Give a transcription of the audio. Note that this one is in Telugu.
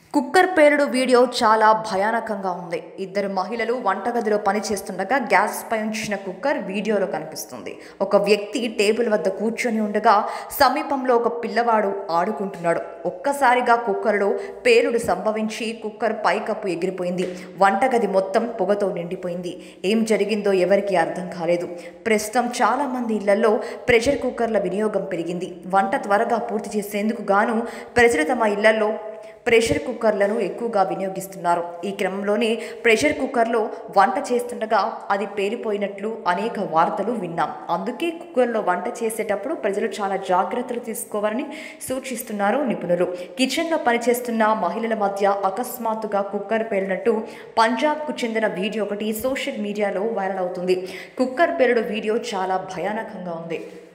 కుక్కర్ పేలుడు వీడియో చాలా భయానకంగా ఉంది ఇద్దరు మహిళలు వంటగదిలో పనిచేస్తుండగా గ్యాస్ పై ఉంచిన కుక్కర్ వీడియోలో కనిపిస్తుంది ఒక వ్యక్తి టేబుల్ వద్ద కూర్చొని ఉండగా సమీపంలో ఒక పిల్లవాడు ఆడుకుంటున్నాడు ఒక్కసారిగా కుక్కర్లో పేలుడు సంభవించి కుక్కర్ పైకప్పు ఎగిరిపోయింది వంటగది మొత్తం పొగతో నిండిపోయింది ఏం జరిగిందో ఎవరికీ అర్థం కాలేదు ప్రస్తుతం చాలా మంది ఇళ్లలో ప్రెషర్ కుక్కర్ల వినియోగం పెరిగింది వంట త్వరగా పూర్తి చేసేందుకు గాను ప్రజలు తమ ఇళ్లలో ప్రెషర్ కుక్కర్లను ఎక్కువగా వినియోగిస్తున్నారు ఈ క్రమంలోనే ప్రెషర్ కుక్కర్లో వంట చేస్తుండగా అది పేలిపోయినట్లు అనేక వార్తలు విన్నాం అందుకే కుక్కర్లో వంట చేసేటప్పుడు ప్రజలు చాలా జాగ్రత్తలు తీసుకోవాలని సూచిస్తున్నారు నిపుణులు కిచెన్లో పనిచేస్తున్న మహిళల మధ్య అకస్మాత్తుగా కుక్కర్ పేలినట్టు పంజాబ్కు చెందిన వీడియో ఒకటి సోషల్ మీడియాలో వైరల్ అవుతుంది కుక్కర్ పేలుడు వీడియో చాలా భయానకంగా ఉంది